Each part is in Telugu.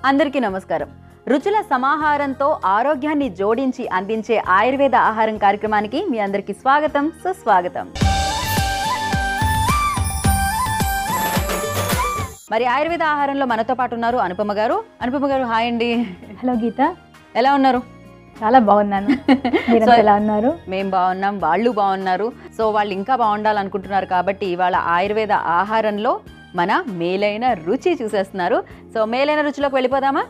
అందరికీ నమస్కారం రుచుల సమాహారంతో ఆరోగ్యాన్ని జోడించి అందించే ఆయుర్వేద ఆహారం కార్యక్రమానికి మీ అందరికీ స్వాగతం సుస్వాగతం మరి ఆయుర్వేద ఆహారంలో మనతో పాటు ఉన్నారు అనుపమ గారు అనుపమ గారు హాయ్ అండి హలో గీత ఎలా ఉన్నారు చాలా బాగున్నాను మీరంతా So- ఎలా ఉన్నారు మేము బాగున్నాం వాళ్ళు బాగున్నారు సో వాళ్ళు ఇంకా బాగుండాలనుకుంటున్నారు కాబట్టి ఇవాళ ఆయుర్వేద ఆహారంలో మన మేలైన రుచి చూసేస్తున్నారు సో మేలైన రుచిలోకి వెళ్ళిపోదామా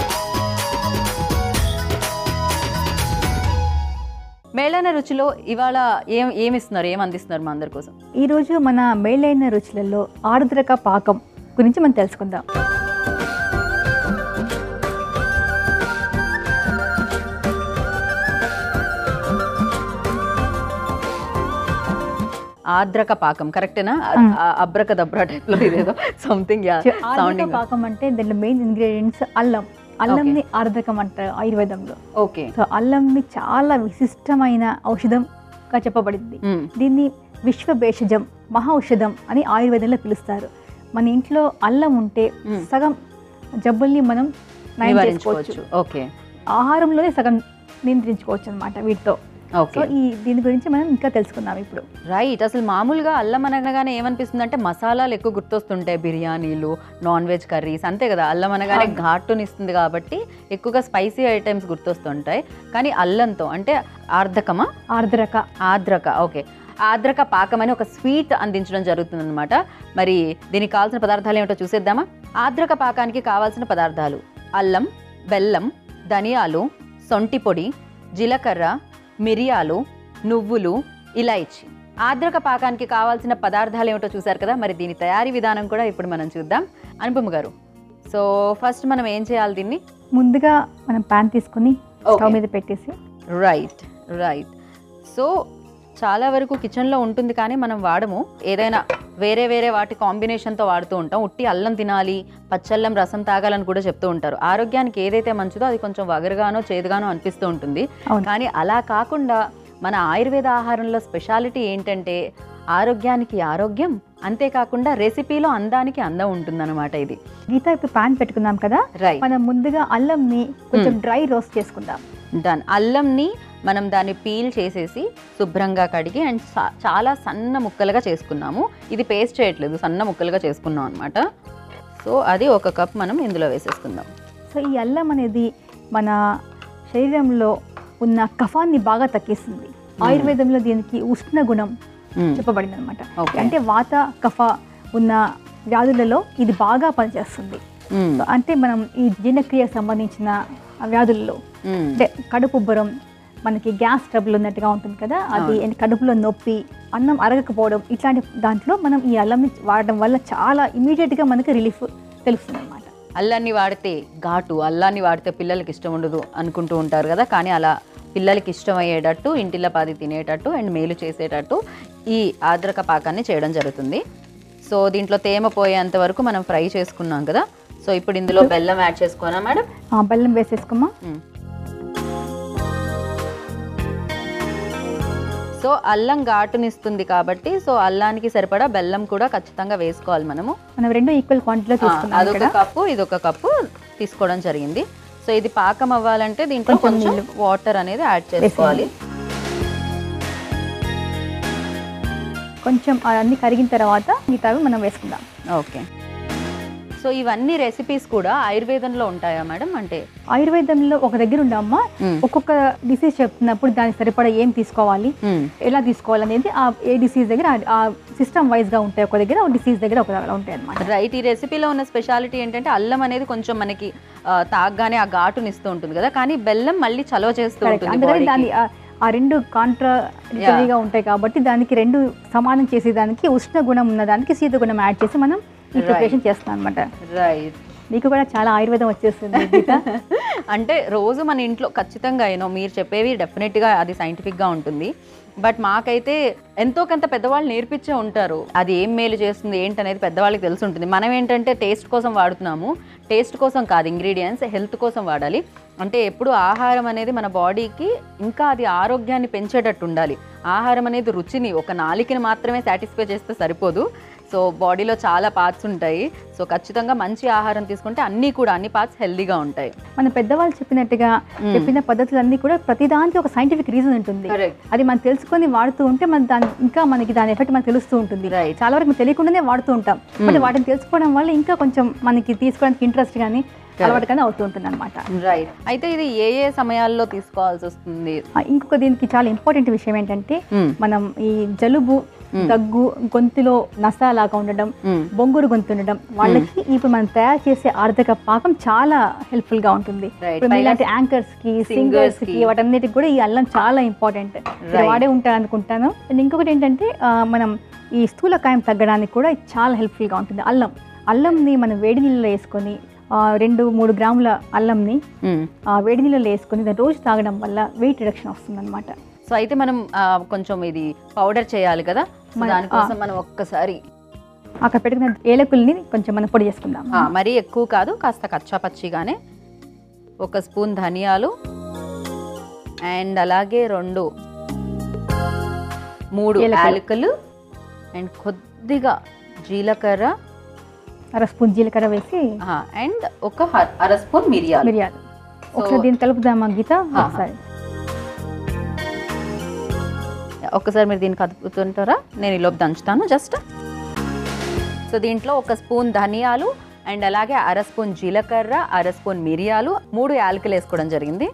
మేలైన రుచిలో ఇవాళ ఏం ఏమిస్తున్నారు ఏం అందిస్తున్నారు మా అందరి కోసం ఈరోజు మన మేలైన రుచులలో ఆర్ద్రక పాకం గురించి మనం తెలుసుకుందాం ఆద్రక పాకం కరెక్టేనా Mm. అబ్రక దబ్రా టైప్ లో ఇదేదో సంథింగ్ యా ఆర్ద్రక సౌండింగ్ పాకం అంటే దాంట్లో మెయిన్ ఇంగ్రీడియంట్స్ అల్లం అల్లంని ఆర్ద్రకం అంటారు ఆయుర్వేదంలో ఓకే సో అల్లంని చాలా విశిష్టమైన ఔషధంగా చెప్పబడింది దీన్ని విశ్వ భేషజం మహా ఔషధం అని ఆయుర్వేదంలో పిలుస్తారు మన ఇంట్లో అల్లం ఉంటే Mm. సగం జబ్బుల్ని మనం నయం చేసుకోవచ్చు నివారించుకోవచ్చు ఓకే ఆహారంలోనే సగం నియంత్రించుకోవచ్చు అనమాట వీటితో సో ఓకే ఈ దీని గురించి మనం ఇంకా తెలుసుకుందాం ఇప్పుడు రైట్ అసలు మామూలుగా అల్లం అనగానే ఏమనిపిస్తుంది అంటే మసాలాలు ఎక్కువ గుర్తొస్తుంటాయి బిర్యానీలు నాన్ వెజ్ కర్రీస్ అంతే కదా అల్లం అనగానే అవును. ఘాటునిస్తుంది కాబట్టి ఎక్కువగా స్పైసీ ఐటమ్స్ గుర్తొస్తుంటాయి కానీ అల్లంతో అంటే ఆర్ధకమా ఆర్ద్రక ఆద్రక ఓకే ఆద్రక పాకం అని ఒక స్వీట్ అందించడం జరుగుతుంది అనమాట మరి దీనికి కావాల్సిన పదార్థాలు ఏమిటో చూసేద్దామా ఆద్రక పాకానికి కావాల్సిన పదార్థాలు అల్లం బెల్లం ధనియాలు సొంటి పొడి జీలకర్ర మిరియాలు నువ్వులు ఇలాయచి ఆద్రక పాకానికి కావాల్సిన పదార్థాలు ఏమిటో చూసారు కదా మరి దీని తయారీ విధానం కూడా ఇప్పుడు మనం చూద్దాం అనుపమ గారు సో ఫస్ట్ మనం ఏం చేయాలి దీన్ని ముందుగా మనం పాన్ తీసుకుని స్టవ్ మీద పెట్టేసి రైట్ రైట్ సో చాలా వరకు కిచెన్లో ఉంటుంది కానీ మనం వాడము ఏదైనా వేరే వేరే వాటి కాంబినేషన్తో వాడుతూ ఉంటాం ఉట్టి అల్లం తినాలి పచ్చల్లం రసం తాగాలని కూడా చెప్తూ ఉంటారు ఆరోగ్యానికి ఏదైతే మంచిదో అది కొంచెం వగరుగానో చేదుగానో అనిపిస్తూ ఉంటుంది అవును. కానీ అలా కాకుండా మన ఆయుర్వేద ఆహారంలో స్పెషాలిటీ ఏంటంటే ఆరోగ్యానికి ఆరోగ్యం అంతేకాకుండా రెసిపీలో అందానికి అందం ఉంటుందన్నమాట ఇది గీత ఇప్పుడు పాన్ పెట్టుకున్నాం కదా రైట్ మనం ముందుగా అల్లంని కొంచెం డ్రై రోస్ట్ చేసుకుందాం డన్ అల్లంని మనం దాన్ని పీల్ చేసేసి శుభ్రంగా కడిగి అండ్ సా- చాలా సన్న ముక్కలుగా చేసుకున్నాము ఇది పేస్ట్ చేయట్లేదు సన్న ముక్కలుగా చేసుకున్నాం అనమాట సో అది ఒక కప్ మనం ఇందులో వేసేసుకుందాం సో ఈ అల్లం అనేది మన శరీరంలో ఉన్న కఫాన్ని బాగా తగ్గిస్తుంది ఆయుర్వేదంలో దీనికి ఉష్ణ గుణం మ్మ్. చెప్పబడింది అనమాట ఓకే అంటే వాత కఫ ఉన్న వ్యాధులలో ఇది బాగా పనిచేస్తుంది మ్మ్. సో అంటే మనం ఈ జీర్ణక్రియ సంబంధించిన వ్యాధుల్లో మ్మ్. అంటే కడుపు ఉబ్బరం మనకి గ్యాస్ ట్రబుల్ ఉన్నట్టుగా ఉంటుంది కదా అది అవును. కడుపులో నొప్పి అన్నం అరగకపోవడం ఇట్లాంటి దాంట్లో మనం ఈ అల్లంని వాడడం వల్ల చాలా ఇమీడియట్గా మనకి రిలీఫ్ తెలుస్తుంది అనమాట అల్లాన్ని వాడితే ఘాటు అల్లాన్ని వాడితే పిల్లలకి ఇష్టం ఉండదు అనుకుంటూ ఉంటారు కదా కానీ అలా పిల్లలకి ఇష్టమయ్యేటట్టు ఇంటిలో పాది తినేటట్టు అండ్ మేలు చేసేటట్టు ఈ ఆద్రక పాకాన్ని చేయడం జరుగుతుంది సో దీంట్లో తేమ పోయేంత వరకు మనం ఫ్రై చేసుకున్నాం కదా సో ఇప్పుడు ఇందులో బెల్లం యాడ్ చేసుకోనా మేడం ఆ, బెల్లం వేసేసుకోమా మ్మ్. సో అల్లం ఘాటునిస్తుంది కాబట్టి సో అల్లానికి సరిపడా బెల్లం కూడా ఖచ్చితంగా వేసుకోవాలి మనము మనం రెండు ఈక్వల్ క్వాంటిటీలో ఆ, తీసుకున్నాం అదొక ఇక్కడ కప్పు ఇదొక కప్పు తీసుకోవడం జరిగింది సో ఇది పాకం అవ్వాలంటే దీంట్లో కొంచెం కొంచెం నీళ్ళు. వాటర్ అనేది యాడ్ చేసుకోవాలి కొంచెం అన్ని కరిగిన తర్వాత మిగతావి మనం వేసుకుందాం ఓకే సో ఇవన్నీ రెసిపీస్ కూడా ఆయుర్వేదంలో ఉంటాయా మేడం అంటే ఆయుర్వేదంలో ఒక దగ్గర ఉండమ్మా మ్మ్. ఒక్కొక్క డిసీజ్ చెప్తున్నప్పుడు దానికి సరిపడా ఏం తీసుకోవాలి మ్మ్. ఎలా తీసుకోవాలనేది ఆ ఏ డిసీజ్ దగ్గర ఆ- ఆ సిస్టమ్ వైజ్ గా ఉంటాయి ఒక దగ్గర ఒక డిసీజ్ దగ్గర ఒక దగ్గర ఉంటాయి అనమాట రైట్ ఈ రెసిపీలో ఉన్న స్పెషాలిటీ ఏంటంటే అల్లం అనేది కొంచెం మనకి ఆ, తాగ్గానే ఆ ఘాటుని ఇస్తూ ఉంటుంది కదా కానీ బెల్లం మళ్ళీ చలవ చేస్తూ ఉంటుంది అందుకని బాడీకి. దాని ఆ- ఆ రెండు కాంట్రాడిటరీగా ఉంటాయి కాబట్టి దానికి రెండు సమానం చేసేదానికి ఉష్ణ గుణం ఉన్న దానికి శీత గుణం యాడ్ చేసి మనం ఈ ప్రిపరేషన్ చేస్తాం అనమాట రైట్ నీకు కూడా చాలా ఆయుర్వేదం వచ్చేస్తుంది గీత అంటే రోజు మన ఇంట్లో ఖచ్చితంగా ఏనో మీరు చెప్పేవి డెఫినెట్గా అది సైంటిఫిక్గా ఉంటుంది బట్ మాకైతే ఎంతో కొంత పెద్దవాళ్ళు నేర్పించే ఉంటారు అది ఏం మేలు చేస్తుంది ఏంటనేది పెద్దవాళ్ళకి తెలిసి ఉంటుంది మనం ఏంటంటే టేస్ట్ కోసం వాడుతున్నాము టేస్ట్ కోసం కాదు ఇంగ్రీడియంట్స్ హెల్త్ కోసం వాడాలి అంటే ఎప్పుడు ఆహారం అనేది మన బాడీకి ఇంకా అది ఆరోగ్యాన్ని పెంచేటట్టు ఉండాలి ఆహారం అనేది రుచిని ఒక నాలికని మాత్రమే సాటిస్ఫై చేస్తే సరిపోదు సో బాడీలో చాలా పార్ట్స్ ఉంటాయి సో ఖచ్చితంగా మంచి ఆహారం తీసుకుంటే అన్నీ కూడా అన్ని పార్ట్స్ హెల్దీగా ఉంటాయి మన పెద్దవాళ్ళు చెప్పినట్టుగా చెప్పిన పద్ధతులన్నీ కూడా ప్రతి దానికి ఒక సైంటిఫిక్ రీజన్ ఉంటుంది కరెక్ట్ అది మనం తెలుసుకొని వాడుతూ ఉంటే మన దాని ఇంకా మనకి దాని ఎఫెక్ట్ మనకు తెలుస్తూ ఉంటుంది Right. చాలా వరకు మనకు తెలియకుండానే వాడుతూ ఉంటాం బట్ వాటిని తెలుసుకోవడం వల్ల ఇంకా కొంచెం మనకి తీసుకోవడానికి ఇంట్రెస్ట్ కానీ అలవాటు కానీ అవుతూ ఉంటుంది అనమాట రైట్ అయితే ఇది ఏ ఏ సమయాల్లో తీసుకోవాల్సి వస్తుంది ఇంకొక దీనికి చాలా ఇంపార్టెంట్ విషయం ఏంటంటే మ్మ్. మనం ఈ జలుబు దగ్గు గొంతులో నస లాగా ఉండడం మ్మ్. బొంగురు గొంతు ఉండడం వాళ్ళకి ఇప్పుడు మనం తయారు చేసే ఆర్థిక పాకం చాలా హెల్ప్ఫుల్ గా ఉంటుంది Right. ఇప్పుడు పైగా ఇలాంటి యాంకర్స్ కి singers సింగర్స్ కి. కి వాటన్నిటికి కూడా ఈ అల్లం చాలా ఇంపార్టెంట్ Right. వాడే ఉంటారు అనుకుంటాను అండ్ ఇంకొకటి ఏంటంటే ఆ, మనం ఈ స్థూలకాయం తగ్గడానికి కూడా ఇది చాలా హెల్ప్ఫుల్ గా ఉంటుంది అల్లం అల్లంని మనం వేడి నీళ్ళలో వేసుకొని ఆ, రెండు మూడు గ్రాముల అల్లంని మ్మ్. ఆ, వేడి నీళ్ళలో వేసుకొని దాన్ని రోజు తాగడం వల్ల వెయిట్ రిడక్షన్ వస్తుంది అనమాట సో అయితే మనం ఆ, కొంచెం ఇది పౌడర్ చేయాలి కదా సో మన- దానికోసం మనం ఒక్కసారి అక్కడ పెట్టుకున్న ఏలకుల్ని కొంచెం మనం పొడి చేసుకుందాం ఆ, మరీ ఎక్కువ కాదు కాస్త కచ్చా పచ్చిగానే ఒక స్పూన్ ధనియాలు అండ్ అలాగే రెండు మూడు ఏలకులు. యాలకులు అండ్ కొద్దిగా జీలకర్ర అర స్పూన్ జీలకర్ర వేసి అండ్ ఒక హ- అర స్పూన్ మిరియాలు మిరియాలు ఒకసారి దీన్ని కలుపుదామా గీత ఆహా. ఒకసారి ఒక్కసారి మీరు దీన్ని కదుపుతుంటారా నేను ఈలోపు దంచుతాను జస్ట్ సో దీంట్లో ఒక స్పూన్ ధనియాలు అండ్ అలాగే అర స్పూన్ జీలకర్ర అర స్పూన్ మిరియాలు మూడు యాలకులు వేసుకోవడం జరిగింది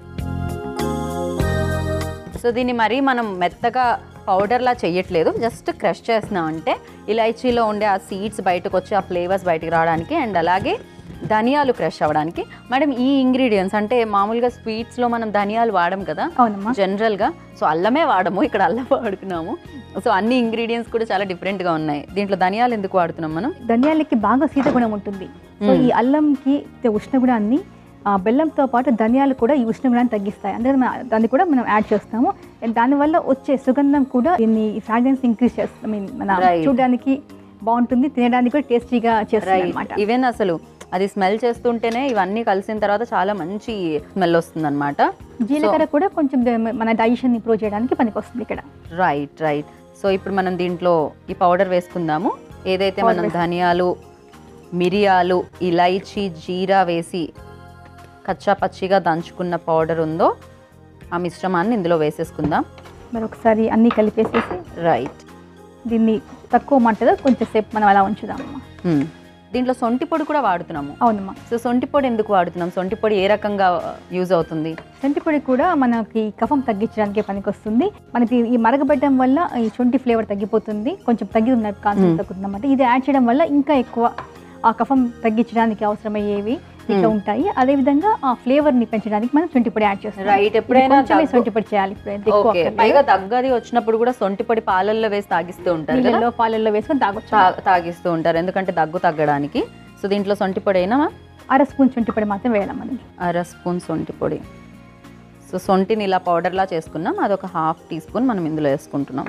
సో దీన్ని మరీ మనం మెత్తగా పౌడర్లా చేయట్లేదు జస్ట్ క్రష్ చేస్తున్నాం అంటే ఇలైచీలో ఉండే ఆ సీడ్స్ బయటకు వచ్చి ఆ ఫ్లేవర్స్ బయటకు రావడానికి అండ్ అలాగే ధనియాలు క్రష్ అవ్వడానికి మేడం ఈ ఇంగ్రీడియంట్స్ అంటే మామూలుగా స్వీట్స్లో మనం ధనియాలు వాడం కదా అవునమ్మా జనరల్గా సో అల్లమే వాడము ఇక్కడ అల్లం వాడుతున్నాము సో అన్ని ఇంగ్రీడియంట్స్ కూడా చాలా డిఫరెంట్గా ఉన్నాయి దీంట్లో ధనియాలు ఎందుకు వాడుతున్నాం మనం ధనియాలకి బాగా శీత గుణం ఉంటుంది సో మ్మ్. ఈ అల్లంకి ఉష్ణ గుణాన్ని ఆ, బెల్లంతో పాటు ధనియాలు కూడా ఈ ఉష్ణ గుణాన్ని తగ్గిస్తాయి అందుకే మనం దాన్ని కూడా మనం యాడ్ చేస్తాము అండ్ దానివల్ల వచ్చే సుగంధం కూడా దీన్ని ఫ్రాగ్రెన్స్ ఇంక్రీజ్ చేస్తుంది ఐ మీన్ మన Right. చూడడానికి బాగుంటుంది తినడానికి కూడా టేస్టీగా చేస్తుంది రైట్ అనమాట ఈవెన్ అసలు అది స్మెల్ చేస్తుంటేనే ఇవన్నీ కలిసిన తర్వాత చాలా మంచి స్మెల్ వస్తుంది అనమాట జీలకర్ర కూడా కొంచెం ద- మన డైజెషన్ ఇంప్రూవ్ చేయడానికి పనికి వస్తుంది ఇక్కడ రైట్ రైట్ సో ఇప్పుడు మనం దీంట్లో ఈ పౌడర్ వేసుకుందాము ఏదైతే Powder మనం వేసు- ధనియాలు మిరియాలు ఇలైచి జీరా వేసి కచ్చా పచ్చిగా దంచుకున్న పౌడర్ ఉందో ఆ మిశ్రమాన్ని ఇందులో వేసేసుకుందాం మరి ఒకసారి అన్నీ కలిపేసేసి రైట్ దీన్ని తక్కువ మంటలో కొంచెం సేపు మనం అలా ఉంచుదామమ్మా మ్మ్. దీంట్లో సొంటి పొడి కూడా వాడుతున్నాము అవునమ్మా సో సొంటి పొడి ఎందుకు వాడుతున్నాం సొంటి పొడి ఏ రకంగా యూజ్ అవుతుంది శొంఠి కూడా మనకి కఫం తగ్గించడానికి పనికొస్తుంది మనకి ఈ మరగబెట్టడం వల్ల ఈ శొంఠి ఫ్లేవర్ తగ్గిపోతుంది కొంచెం తగ్గి కాన్సెప్ట్ తగ్గుతుంది అన్నమాట ఇది యాడ్ చేయడం వల్ల ఇంకా ఎక్కువ ఆ కఫం తగ్గించడానికి అవసరమయ్యేవి ఇట్లా ఉంటాయి అదే విధంగా ఆ ఫ్లేవర్ ని పెంచడానికి మనం శొంఠి పొడి యాడ్ చేస్తాం Right. ఎప్పుడైనా దగ్గు- శొంఠి పొడి చేయాలి ఇప్పుడు ఎక్కువ ఓకే అక్కర్లేదు. పైగా దగ్గది వచ్చినప్పుడు కూడా సొంటి పొడి పాలల్లో వేసి తాగిస్తూ ఉంటారు కదా నీళ్ళలో పాలల్లో వేసుకొని తాగొచ్చు తా- తాగిస్తూ ఉంటారు ఎందుకంటే దగ్గు తగ్గడానికి సో దీంట్లో సొంటి పొడి అయినా అర స్పూన్ శొంఠి పొడి మాత్రం వేయాలి మనం అర స్పూన్ సొంటి పొడి సో సొంటిని ఇలా పౌడర్లా చేసుకున్నాం అదొక హాఫ్ టీ స్పూన్ మనం ఇందులో వేసుకుంటున్నాం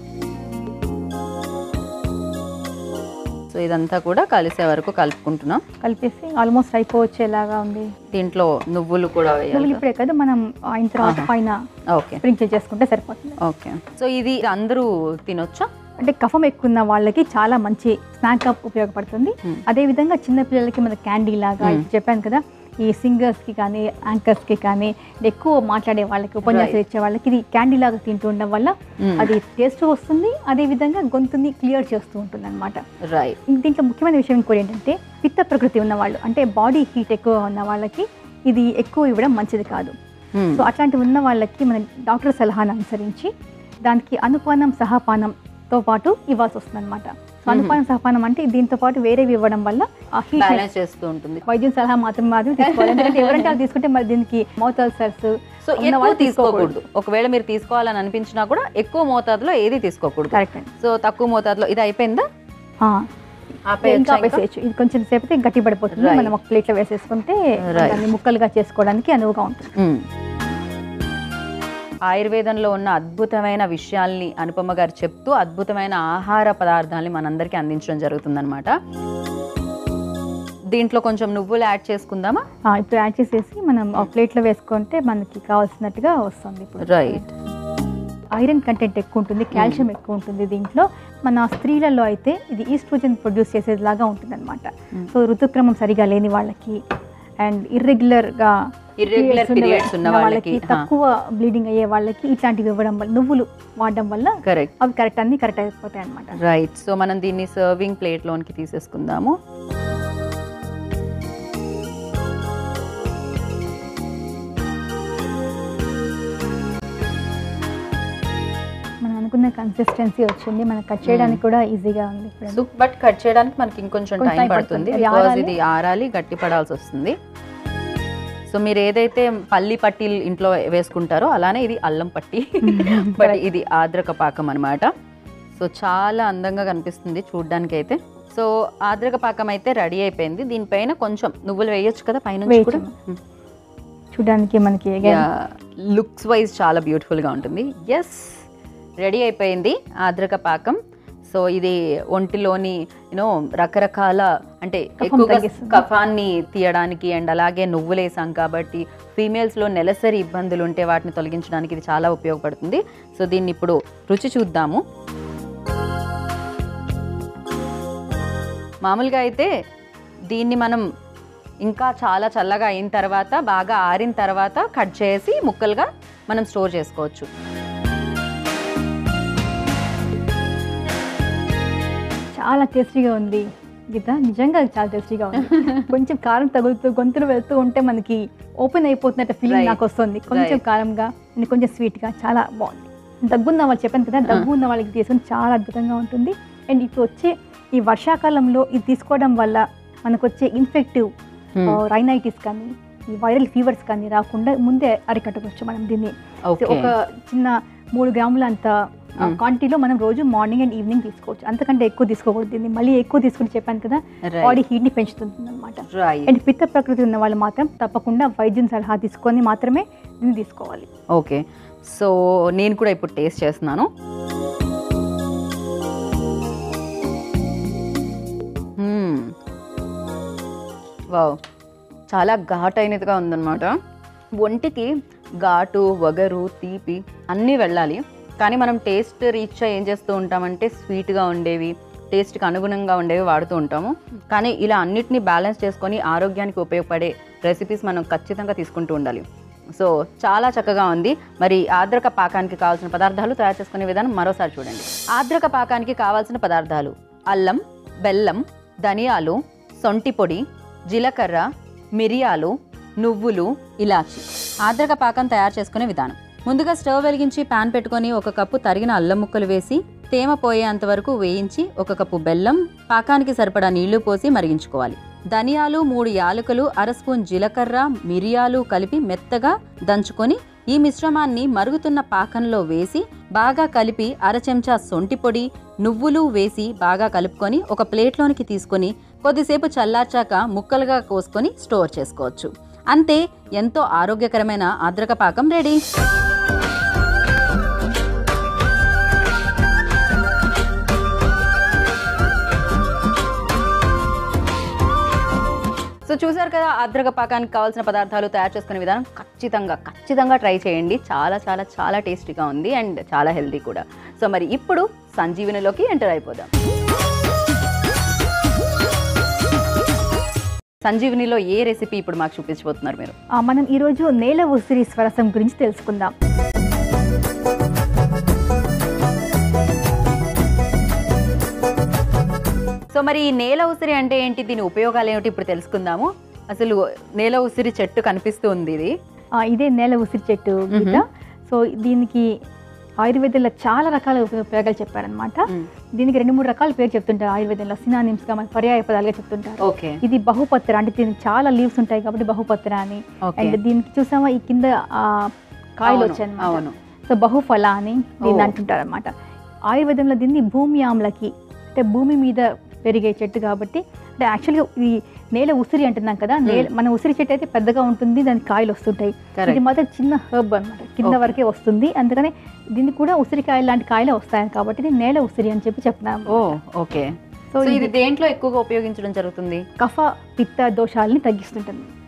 సో ఇదంతా కూడా కలిసే వరకు కలుపుకుంటున్నాం కలిపేసి ఆల్మోస్ట్ అయిపోవచ్చేలాగా ఉంది దీంట్లో నువ్వులు కూడా నువ్వులు వేయాలి ఇప్పుడే కదా మనం అయిన తర్వాత ఆహా. పైన ఓకే స్ప్రింకిల్ చేసుకుంటే సరిపోతుంది ఓకే సో ఇది అందరూ తినొచ్చా అంటే కఫం ఎక్కువ ఉన్న వాళ్ళకి చాలా మంచి స్నాక్ అప్ ఉపయోగపడుతుంది Hmm. అదే విధంగా చిన్న పిల్లలకి మన క్యాండీ లాగా Hmm. ఇప్పుడు చెప్పాను కదా ఈ సింగర్స్ కి కానీ యాంకర్స్ కి కానీ ఎక్కువ మాట్లాడే వాళ్ళకి ఉపన్యాసాలు ఇచ్చే వాళ్ళకి ఇది క్యాండీ లాగా తింటూ ఉండడం వల్ల Hmm. అది టేస్ట్ వస్తుంది అదే విధంగా గొంతుని క్లియర్ చేస్తూ ఉంటుంది అనమాట రైట్ దీంట్లో ముఖ్యమైన విషయం ఇంకోటి ఏంటంటే పిత్త ప్రకృతి ఉన్న వాళ్ళు అంటే బాడీ హీట్ ఎక్కువ ఉన్న వాళ్ళకి ఇది ఎక్కువ ఇవ్వడం మంచిది కాదు సో అట్లాంటి ఉన్న వాళ్ళకి మన డాక్టర్ సలహాను అనుసరించి దానికి అనుపానం సహపానంతో పాటు ఇవ్వాల్సి వస్తుంది అనమాట సో అనుపానం సహపానం అంటే దీంతో పాటు వేరేవి ఇవ్వడం వల్ల ఆ హీట్ బ్యాలెన్స్ చేస్తూ ఉంటుంది వైద్యం సలహా మాత్రం మాత్రం తీసుకోవాలి ఎందుకంటే ఎవరంటే అది తీసుకుంటే మరి దీనికి మౌత్ అల్సర్స్ సో ఉన్న ఎక్కువ వాళ్ళు తీసుకోకూడదు ఒకవేళ మీరు తీసుకోవాలని అనిపించినా కూడా ఎక్కువ మోతాదులో ఏది తీసుకోకూడదు కరెక్ట్ అండి సో తక్కువ మోతాదులో ఇది అయిపోయిందా ఆ, ఆపేయొచ్చా ఇంకా ఇంకా? వేసేయచ్చు ఇది కొంచెం సేపు అయితే గట్టి పడిపోతుంది Right. మనం ఒక ప్లేట్లో వేసేసుకుంటే Right. దాన్ని ముక్కలుగా చేసుకోవడానికి అనువుగా ఉంటుంది మ్మ్. ఆయుర్వేదంలో ఉన్న అద్భుతమైన విషయాల్ని అనుపమ గారు చెప్తూ అద్భుతమైన ఆహార పదార్థాలని మనందరికీ అందించడం జరుగుతుందన్నమాట దీంట్లో కొంచెం నువ్వులు యాడ్ చేసుకుందామా ఆ, ఇప్పుడు యాడ్ చేసేసి మనం ఒక ప్లేట్లో వేసుకుంటే మనకి కావాల్సినట్టుగా వస్తుంది ఇప్పుడు రైట్ ఐరన్ కంటెంట్ ఎక్కువ ఉంటుంది కాల్షియం ఎక్కువ ఉంటుంది దీంట్లో మన స్త్రీలలో అయితే ఇది ఈస్ట్రోజన్ ప్రొడ్యూస్ చేసేదిలాగా ఉంటుంది అనమాట Mm. సో ఋతుక్రమం సరిగా లేని వాళ్ళకి అండ్ ఇర్రెగ్యులర్గా Irregular periods ఉన్న వాళ్ళకి, హా. తక్కువ బ్లీడింగ్ అయ్యే వాళ్ళకి ఇట్లాంటివి ఇవ్వడం వల్ల నువ్వులు వాడడం వల్ల కరెక్ట్ అవి కరెక్ట్ అన్ని కరెక్ట్ అయిపోతాయి అనమాట రైట్ సో మనం దీన్ని సర్వింగ్ ప్లేట్లోనికి తీసేసుకుందాము మనం అనుకున్న కన్సిస్టెన్సీ వచ్చింది మనకు కట్ చేయడానికి కూడా ఈజీగా ఉంది ఇప్పుడు సో బట్ కట్ చేయడానికి మనకి ఇంకొంచెం కొంచెం టైం time పడుతుంది పడుతుంది. అది బికాజ్ ఆరాలి. ఇది ఆరాలి గట్టి పడాల్సి వస్తుంది సో మీరు ఏదైతే పల్లి పట్టీలు ఇంట్లో వేసుకుంటారో అలానే ఇది అల్లం పట్టి బట్ Correct. ఇది ఆద్రక పాకం అనమాట సో చాలా అందంగా కనిపిస్తుంది చూడ్డానికి అయితే సో ఆద్రక పాకం అయితే రెడీ అయిపోయింది దీనిపైన కొంచెం నువ్వులు వేయొచ్చు కదా పైన కూడా వేయొచ్చు. చూడడానికి మనకి again లుక్స్ వైజ్ చాలా బ్యూటిఫుల్గా ఉంటుంది ఎస్ రెడీ అయిపోయింది ఆద్రక పాకం సో ఇది ఒంటిలోని యూనో రకరకాల అంటే కఫం ఎక్కువగా తగ్గిస్తుంది. కఫాన్ని తీయడానికి అండ్ అలాగే నువ్వులు వేసాం కాబట్టి ఫీమేల్స్లో నెలసరి ఇబ్బందులు ఉంటే వాటిని తొలగించడానికి ఇది చాలా ఉపయోగపడుతుంది సో దీన్ని ఇప్పుడు రుచి చూద్దాము మామూలుగా అయితే దీన్ని మనం ఇంకా చాలా చల్లగా అయిన తర్వాత బాగా ఆరిన తర్వాత కట్ చేసి ముక్కలుగా మనం స్టోర్ చేసుకోవచ్చు చాలా టేస్టీగా ఉంది గీత నిజంగా చాలా టేస్టీగా ఉంది కొంచెం కారం తగులుతూ గొంతులు వెళ్తూ ఉంటే మనకి ఓపెన్ అయిపోతున్నట్టు ఫీలింగ్ Right. నాకు వస్తుంది కొంచెం Right. కారంగా and కొంచెం స్వీట్గా చాలా బాగుంది దగ్గున్న వాళ్ళు చెప్పాను కదా దగ్గు ఉన్న వాళ్ళకి తీసుకొని చాలా అద్భుతంగా ఉంటుంది అండ్ ఇప్పుడు వచ్చే ఈ వర్షాకాలంలో ఇది తీసుకోవడం వల్ల మనకు వచ్చే ఇన్ఫెక్టివ్ Hmm. రైనైటిస్ కానీ ఈ వైరల్ ఫీవర్స్ కానీ రాకుండా ముందే అరికట్టవచ్చు మనం దీన్ని ఓకే ఒక చిన్న మూడు గ్రాముల అంత Mm. క్వాంటిటీలో మనం రోజు మార్నింగ్ అండ్ ఈవినింగ్ తీసుకోవచ్చు అంతకంటే ఎక్కువ తీసుకోకూడదు దీన్ని మళ్ళీ ఎక్కువ తీసుకుని చెప్పాను కదా బాడీ హీట్ని పెంచుతుంది అనమాట రైట్ అండ్ పిత్త ప్రకృతి ఉన్న వాళ్ళు మాత్రం తప్పకుండా వైద్యం సలహా తీసుకొని మాత్రమే దీన్ని తీసుకోవాలి ఓకే సో నేను కూడా ఇప్పుడు టేస్ట్ చేస్తున్నాను వావ్ చాలా ఘాటైనదిగా ఉందన్నమాట ఒంటికి ఘాటు వగరు తీపి అన్నీ వెళ్ళాలి కానీ మనం టేస్ట్ రీచ్ ఏం చేస్తూ ఉంటామంటే స్వీట్గా ఉండేవి టేస్ట్కి అనుగుణంగా ఉండేవి వాడుతూ ఉంటాము కానీ ఇలా అన్నిటినీ బ్యాలెన్స్ చేసుకొని ఆరోగ్యానికి ఉపయోగపడే రెసిపీస్ మనం ఖచ్చితంగా తీసుకుంటూ ఉండాలి సో చాలా చక్కగా ఉంది మరి ఆద్రక పాకానికి కావాల్సిన పదార్థాలు తయారు చేసుకునే విధానం మరోసారి చూడండి ఆద్రక పాకానికి కావాల్సిన పదార్థాలు అల్లం బెల్లం ధనియాలు సొంటి పొడి జీలకర్ర మిరియాలు నువ్వులు ఇలాచి ఆద్రక పాకం తయారు చేసుకునే విధానం ముందుగా స్టవ్ వెలిగించి పాన్ పెట్టుకొని ఒక కప్పు తరిగిన అల్లం ముక్కలు వేసి తేమ పోయేంత వరకు వేయించి ఒక కప్పు బెల్లం పాకానికి సరిపడా నీళ్లు పోసి మరిగించుకోవాలి ధనియాలు మూడు యాలకులు అర స్పూన్ జీలకర్ర మిరియాలు కలిపి మెత్తగా దంచుకొని ఈ మిశ్రమాన్ని మరుగుతున్న పాకంలో వేసి బాగా కలిపి అర చెంచా సొంటి పొడి నువ్వులు వేసి బాగా కలుపుకొని ఒక ప్లేట్లోనికి తీసుకొని కొద్దిసేపు చల్లార్చాక ముక్కలుగా కోసుకొని స్టోర్ చేసుకోవచ్చు అంతే ఎంతో ఆరోగ్యకరమైన ఆద్రక పాకం రెడీ సో చూసారు కదా ఆద్రక పాకానికి కావాల్సిన పదార్థాలు తయారు చేసుకునే విధానం ఖచ్చితంగా ఖచ్చితంగా ట్రై చేయండి చాలా చాలా చాలా టేస్టీగా ఉంది అండ్ చాలా హెల్తీ కూడా సో మరి ఇప్పుడు సంజీవనిలోకి ఎంటర్ అయిపోదాం సంజీవనిలో ఏ రెసిపీ ఇప్పుడు మాకు చూపించబోతున్నారు మీరు ఆ, మనం ఈరోజు నేల ఉసిరి స్వరసం గురించి తెలుసుకుందాం సో మరి ఈ నేల ఉసిరి అంటే ఏంటి దీని ఉపయోగాలు ఏమిటి ఇప్పుడు తెలుసుకుందాము అసలు నేల ఉసిరి చెట్టు కనిపిస్తూ ఉంది ఇది ఆ, ఇదే నేల ఉసిరి చెట్టు గీత సో దీనికి ఆయుర్వేదంలో చాలా రకాల ఉప- ఉపయోగాలు చెప్పారనమాట దీనికి రెండు మూడు రకాల పేరు చెప్తుంటారు ఆయుర్వేదంలో సినానిమ్స్ గా మన పర్యాయ పదాలుగా చెప్తుంటారు ఓకే ఇది బహుపత్ర అంటే దీనికి చాలా లీవ్స్ ఉంటాయి కాబట్టి బహుపత్ర అని ఓకే అండ్ దీనికి చూసామా ఈ కింద ఆ, కాయలు అవును, వచ్చాయి అవును సో బహుఫల అని దీన్ని ఓ. అంటుంటారు అనమాట ఆయుర్వేదంలో దీన్ని భూమి ఆమ్లకి అంటే భూమి మీద పెరిగే చెట్టు కాబట్టి అంటే యాక్చువల్గా ఇది నేల ఉసిరి అంటున్నాం కదా నేల మన ఉసిరి చెట్టు అయితే పెద్దగా ఉంటుంది దానికి కాయలు వస్తుంటాయి ఇది కరెక్ట్ మాత్రం చిన్న హర్బ్ అన్నమాట కింద Okay. వరకే వస్తుంది అందుకని దీనికి కూడా ఉసిరికాయలు లాంటి కాయలే వస్తాయి కాబట్టి ఇది నేల ఉసిరి అని చెప్పి చెప్తున్నాం ఓ ఓకే సో సో ఇది ఇది దేంట్లో ఎక్కువగా ఉపయోగించడం జరుగుతుంది కఫ పిత్త దోషాలని తగ్గిస్తుంటుంది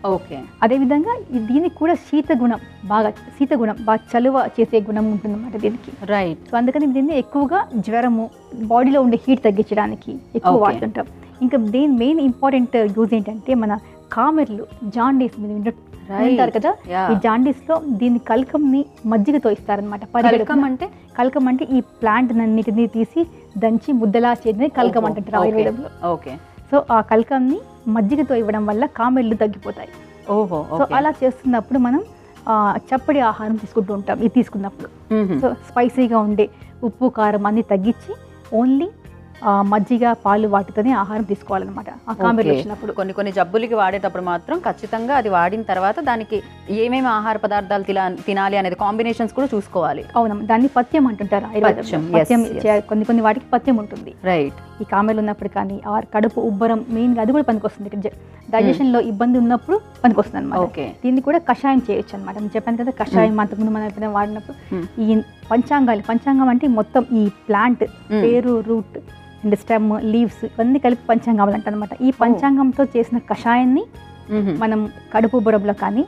ఓకే అదేవిధంగా ఈ- దీనికి కూడా శీత గుణం బాగా శీత గుణం బాగా చలువ చేసే గుణం ఉంటుందన్నమాట దీనికి రైట్ సో అందుకని దీన్ని ఎక్కువగా జ్వరము బాడీలో ఉండే హీట్ తగ్గించడానికి ఎక్కువ Okay. వాడుతుంటాం ఇంకా దీని మెయిన్ ఇంపార్టెంట్ యూజ్ ఏంటంటే మన కామెర్లు జాండీస్ మీద వింట- వింటారు కదా ఈ జాండీస్ లో దీని కల్కంని మజ్జిగతో ఇస్తారనమాట కలకం అంటే కల్కం అంటే ఈ ప్లాంట్ అన్నిటిని తీసి దంచి ముద్దలా చేయదని కల్కం ఓహో, అంటారు okay. ఆయుర్వేదంలో ఓకే సో ఆ కల్కంని మజ్జిగతో ఇవ్వడం వల్ల కామెర్లు తగ్గిపోతాయి ఓహో సో అలా చేస్తున్నప్పుడు మనం ఆ, చప్పడి ఆహారం తీసుకుంటూ ఉంటాం ఇది తీసుకున్నప్పుడు సో స్పైసీగా ఉండే ఉప్పు కారం అన్ని తగ్గించి ఓన్లీ మజ్జిగ పాలు వాటితోనే ఆహారం తీసుకోవాలన్నమాట ఆ కామెర్లు Okay. వచ్చినప్పుడు కొన్ని కొన్ని జబ్బులకి వాడేటప్పుడు మాత్రం ఖచ్చితంగా అది వాడిన తర్వాత దానికి ఏమేమి ఆహార పదార్థాలు తిలా తినాలి అనేది కాంబినేషన్స్ కూడా చూసుకోవాలి అవునమ్మా దాన్ని పథ్యం అంటుంటారు ఆయుర్వేదంలో. పథ్యం, yes, పథ్యం yes. చే- కొన్ని కొన్ని వాటికి పథ్యం ఉంటుంది రైట్ ఈ కామెర్లు ఉన్నప్పుడు కానీ ఆ కడుపు ఉబ్బరం మెయిన్గా అది కూడా పనికొస్తుంది డైజెషన్ లో ఇబ్బంది ఉన్నప్పుడు పనికొస్తుంది అనమాట ఓకే దీన్ని కూడా కషాయం చేయొచ్చు అనమాట నేను చెప్పాను కదా కషాయం అంతకుముందు మనం ఎప్పుడైనా వాడినప్పుడు Hmm. ఈ పంచాంగాలు పంచాంగం అంటే మొత్తం ఈ ప్లాంట్ పేరు రూట్ అండ్ స్టెమ్ లీవ్స్ ఇవన్నీ కలిపి పంచాంగాలు అంట అనమాట ఈ పంచాంగంతో చేసిన కషాయాన్ని మనం కడుపు బురంలో కానీ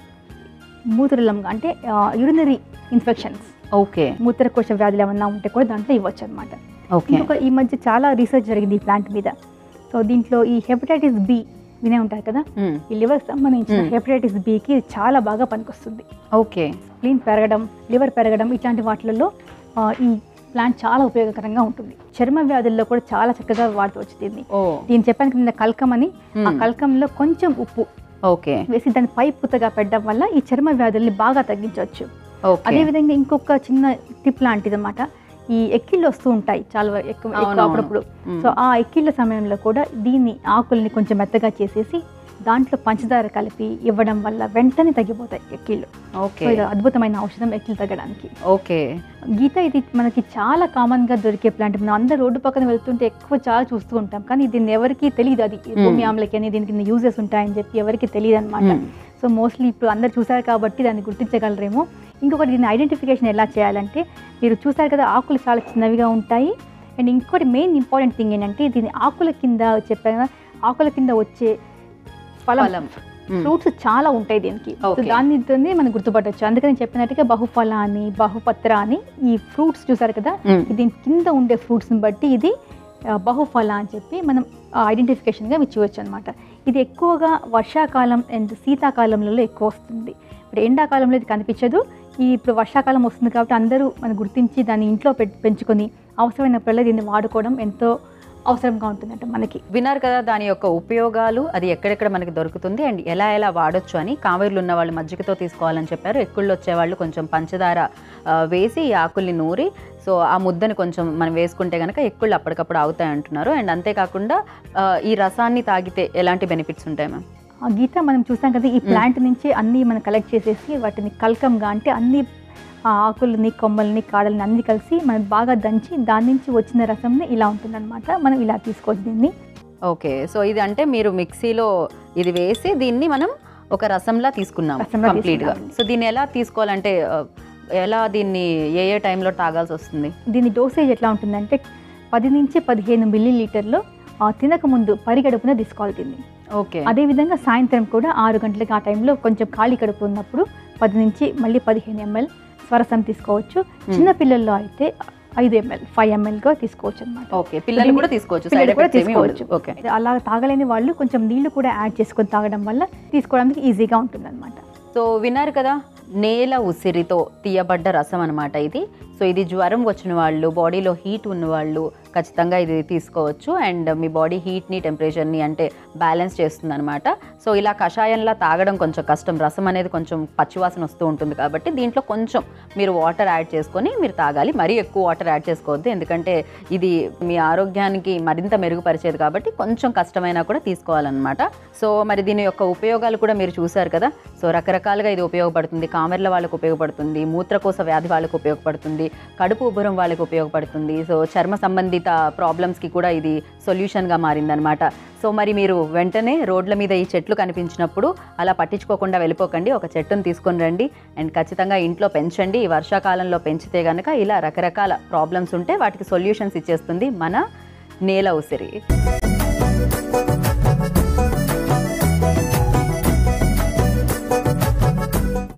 మూత్రలం అంటే యూరినరీ ఇన్ఫెక్షన్స్ ఓకే మూత్రకోశ వ్యాధులు ఏమన్నా ఉంటే కూడా దాంట్లో ఇవ్వచ్చు అనమాట ఓకే ఇంకొక ఈ మధ్య చాలా రీసెర్చ్ జరిగింది ఈ ప్లాంట్ మీద సో దీంట్లో ఈ హెపటైటిస్ బి వినే ఉంటారు కదా ఈ లివర్ సంబంధించిన Hmm. హెపటైటిస్ బికి చాలా బాగా పనికొస్తుంది ఓకే స్ప్లీన్ పెరగడం లివర్ పెరగడం ఇట్లాంటి వాటిలలో ఆ, ఈ ప్లాంట్ చాలా ఉపయోగకరంగా ఉంటుంది చర్మ వ్యాధుల్లో కూడా చాలా చక్కగా వాడుకోవచ్చు దీన్ని ఓ దీన్ని చెప్పాను కింద కల్కం అని ఆ కల్కంలో కొంచెం ఉప్పు ఓకే వేసి దాన్ని పై పుత్తగా పెట్టడం వల్ల ఈ చర్మ వ్యాధుల్ని బాగా తగ్గించవచ్చు ఓకే అదేవిధంగా ఇంకొక చిన్న టిప్ లాంటిది అనమాట ఈ ఎక్కిళ్ళు వస్తూ ఉంటాయి చాలా ఎక్కువ ఎక్కువ అవునవును. అప్పుడప్పుడు సో ఆ ఎక్కిళ్ళ సమయంలో కూడా దీన్ని ఆకుల్ని కొంచెం మెత్తగా చేసేసి దాంట్లో పంచదార కలిపి ఇవ్వడం వల్ల వెంటనే తగ్గిపోతాయి ఎక్కిళ్ళు ఓకే సో ఇది అద్భుతమైన ఔషధం ఎక్కిళ్ళు తగ్గడానికి ఓకే గీత ఇది మనకి చాలా కామన్ గా దొరికే ప్లాంట్ మనం అందరు రోడ్డు పక్కన వెళ్తుంటే ఎక్కువ చాలా చూస్తూ ఉంటాం కానీ దీన్ని ఎవరికి తెలియదు అది ఈ భూమి ఆమ్లకి అని దీనికి యూజెస్ ఉంటాయని చెప్పి ఎవరికి తెలియదు అనమాట సో మోస్ట్లీ ఇప్పుడు అందరు చూసారు కాబట్టి దాన్ని గుర్తించగలరేమో ఇంకొకటి దీన్ని ఐడెంటిఫికేషన్ ఎలా చేయాలంటే మీరు చూసారు కదా ఆకులు చాలా చిన్నవిగా ఉంటాయి అండ్ ఇంకోటి మెయిన్ ఇంపార్టెంట్ థింగ్ ఏంటంటే దీని ఆకుల కింద చెప్పాను కదా ఆకుల కింద వచ్చే ఫలం ఫలం మ్మ్. ఫ్రూట్స్ చాలా ఉంటాయి దీనికి సో Okay. దానితోనే మనం గుర్తుపట్టవచ్చు అందుకని నేను చెప్పినట్టుగా బహుఫల అని బహుపత్ర అని ఈ ఫ్రూట్స్ చూసారు కదా మ్మ్. దీని కింద ఉండే ఫ్రూట్స్ని బట్టి ఇది ఆ, బహుఫల అని చెప్పి మనం ఐడెంటిఫికేషన్గా ఇచ్చివచ్చు అనమాట ఇది ఎక్కువగా వర్షాకాలం అండ్ శీతాకాలంలో ఎక్కువ వస్తుంది ఇప్పుడు ఎండాకాలంలో ఇది కనిపించదు ఈ ఇప్పుడు వర్షాకాలం వస్తుంది కాబట్టి అందరూ మనం గుర్తించి దాన్ని ఇంట్లో పె- పెంచుకొని అవసరమైనప్పుడల్లా దీన్ని వాడుకోవడం ఎంతో అవసరంగా ఉంటుందంట మనకి విన్నారు కదా దాని యొక్క ఉపయోగాలు అది ఎక్కడెక్కడ మనకి దొరుకుతుంది అండ్ ఎలా ఎలా వాడొచ్చు అని కావేర్లు ఉన్న వాళ్ళు మజ్జిగతో తీసుకోవాలని చెప్పారు ఎక్కుళ్ళు వచ్చేవాళ్ళు కొంచెం పంచదార ఆ, వేసి ఈ ఆకుల్ని నూరి సో ఆ ముద్దని కొంచెం మనం వేసుకుంటే కనుక ఎక్కుళ్ళు అప్పటికప్పుడు అవుతాయి అంటున్నారు అండ్ అంతేకాకుండా ఆ, ఈ రసాన్ని తాగితే ఎలాంటి బెనిఫిట్స్ ఉంటాయి మ్యామ్ ఆ గీత మనం చూసాం కదా ఈ ప్లాంట్ నుంచి అన్ని మనం కలెక్ట్ చేసేసి వాటిని కల్కంగా అంటే అన్ని ఆ ఆకుల్ని కొమ్మల్ని కాడల్ని అన్ని కలిసి మనం బాగా దంచి దాని నుంచి వచ్చిన రసంని ఇలా ఉంటుందన్నమాట మనం ఇలా తీసుకోవచ్చు దీన్ని ఓకే సో ఇది అంటే మీరు మిక్సీలో ఇది వేసి దీన్ని మనం ఒక రసంలా తీసుకున్నాం రసంలా కంప్లీట్ గా తీసుకున్నాం. సో దీన్ని ఎలా తీసుకోవాలంటే ఆ, ఎలా దీన్ని ఏ ఏ టైంలో తాగాల్సి వస్తుంది దీని డోసేజ్ ఎట్లా ఉంటుందంటే పది నుంచి పదిహేను మిల్లీ లీటర్లు ఆ, తినక ముందు పరిగడుపున తీసుకోవాలి దీన్ని ఓకే అదేవిధంగా సాయంత్రం కూడా ఆరు గంటలకు ఆ టైంలో కొంచెం ఖాళీ కడుపు ఉన్నప్పుడు పది నుంచి మళ్ళీ పదిహేను ఎంఎల్ స్వరసం తీసుకోవచ్చు చిన్న పిల్లల్లో అయితే ఐదు ఎంఎల్ ఫైవ్ ఎంఎల్గా తీసుకోవచ్చు అనమాట ఓకే పిల్లలు కూడా తీసుకోవచ్చు పిల్లలు సైడ్ కూడా ఎఫెక్ట్స్ ఏమీ తీసుకోవచ్చు ఉండదు. ఓకే అలా తాగలేని వాళ్ళు కొంచెం నీళ్లు కూడా యాడ్ చేసుకొని తాగడం వల్ల తీసుకోవడానికి ఈజీగా ఉంటుంది సో విన్నారు కదా నేల ఉసిరితో తీయబడ్డ రసం అనమాట ఇది సో ఇది జ్వరం వచ్చిన వాళ్ళు బాడీలో హీట్ ఉన్న వాళ్ళు ఖచ్చితంగా ఇది తీసుకోవచ్చు అండ్ మీ బాడీ హీట్ని టెంపరేచర్ని అంటే బ్యాలెన్స్ చేస్తుంది అనమాట సో ఇలా కషాయంలా తాగడం కొంచెం కష్టం రసం అనేది కొంచెం పచ్చివాసన వస్తూ ఉంటుంది కాబట్టి దీంట్లో కొంచెం మీరు వాటర్ యాడ్ చేసుకొని మీరు తాగాలి మరీ ఎక్కువ వాటర్ యాడ్ చేసుకోవద్దు ఎందుకంటే ఇది మీ ఆరోగ్యానికి మరింత మెరుగుపరిచేది కాబట్టి కొంచెం కష్టమైనా కూడా తీసుకోవాలన్నమాట సో మరి దీని యొక్క ఉపయోగాలు కూడా మీరు చూశారు కదా సో రకరకాలుగా ఇది ఉపయోగపడుతుంది కామెర్ల వాళ్ళకు ఉపయోగపడుతుంది మూత్రకోశ వ్యాధి వాళ్ళకు ఉపయోగపడుతుంది కడుపు ఉబ్బరం వాళ్ళకి ఉపయోగపడుతుంది సో చర్మ సంబంధిత ప్రాబ్లమ్స్కి కూడా ఇది సొల్యూషన్గా మారిందనమాట సో మరి మీరు వెంటనే రోడ్ల మీద ఈ చెట్లు కనిపించినప్పుడు అలా పట్టించుకోకుండా వెళ్ళిపోకండి ఒక చెట్టును తీసుకొని రండి అండ్ ఖచ్చితంగా ఇంట్లో పెంచండి ఈ వర్షాకాలంలో పెంచితే కనుక ఇలా రకరకాల ప్రాబ్లమ్స్ ఉంటే వాటికి సొల్యూషన్స్ ఇచ్చేస్తుంది మన నేల ఉసిరి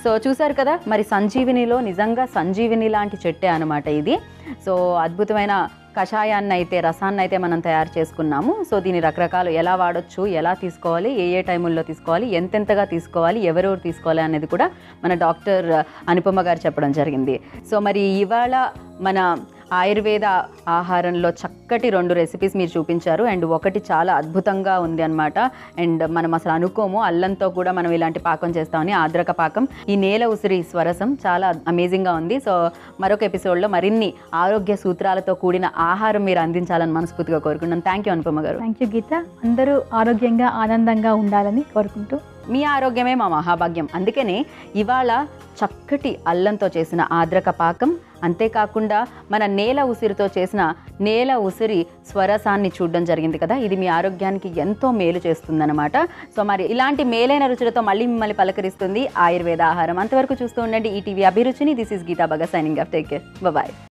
సో చూసారు కదా మరి సంజీవినిలో నిజంగా సంజీవిని లాంటి చెట్టే అనమాట ఇది సో అద్భుతమైన కషాయాన్ని అయితే రసాన్ని అయితే మనం తయారు చేసుకున్నాము సో దీని రకరకాలు ఎలా వాడొచ్చు ఎలా తీసుకోవాలి ఏ ఏ టైముల్లో తీసుకోవాలి ఎంతెంతగా తీసుకోవాలి ఎవరెవరు తీసుకోవాలి అనేది కూడా మన డాక్టర్ అనుపమ గారు చెప్పడం జరిగింది సో మరి ఇవాళ మన ఆయుర్వేద ఆహారంలో చక్కటి రెండు రెసిపీస్ మీరు చూపించారు అండ్ ఒకటి చాలా అద్భుతంగా ఉంది అనమాట అండ్ మనం అసలు అనుకోము అల్లంతో కూడా మనం ఇలాంటి పాకం చేస్తామని ఆద్రక పాకం ఈ నేల ఉసిరి స్వరసం చాలా అమేజింగ్గా ఉంది సో మరొక ఎపిసోడ్లో మరిన్ని ఆరోగ్య సూత్రాలతో కూడిన ఆహారం మీరు అందించాలని మనస్ఫూర్తిగా కోరుకున్నాను థ్యాంక్ యూ అనుపమ గారు థ్యాంక్ యూ గీత అందరూ ఆరోగ్యంగా ఆనందంగా ఉండాలని కోరుకుంటూ మీ ఆరోగ్యమే మా మహాభాగ్యం అందుకనే ఇవాళ చక్కటి అల్లంతో చేసిన ఆద్రక పాకం అంతేకాకుండా మన నేల ఉసిరితో చేసిన నేల ఉసిరి స్వరసాన్ని చూడడం జరిగింది కదా ఇది మీ ఆరోగ్యానికి ఎంతో మేలు చేస్తుందన్నమాట సో మరి ఇలాంటి మేలైన రుచులతో మళ్ళీ మిమ్మల్ని పలకరిస్తుంది ఆయుర్వేద ఆహారం అంతవరకు చూస్తూ ఉండండి ఈ టీవీ అభిరుచిని this is Geetha Baga signing off take care bye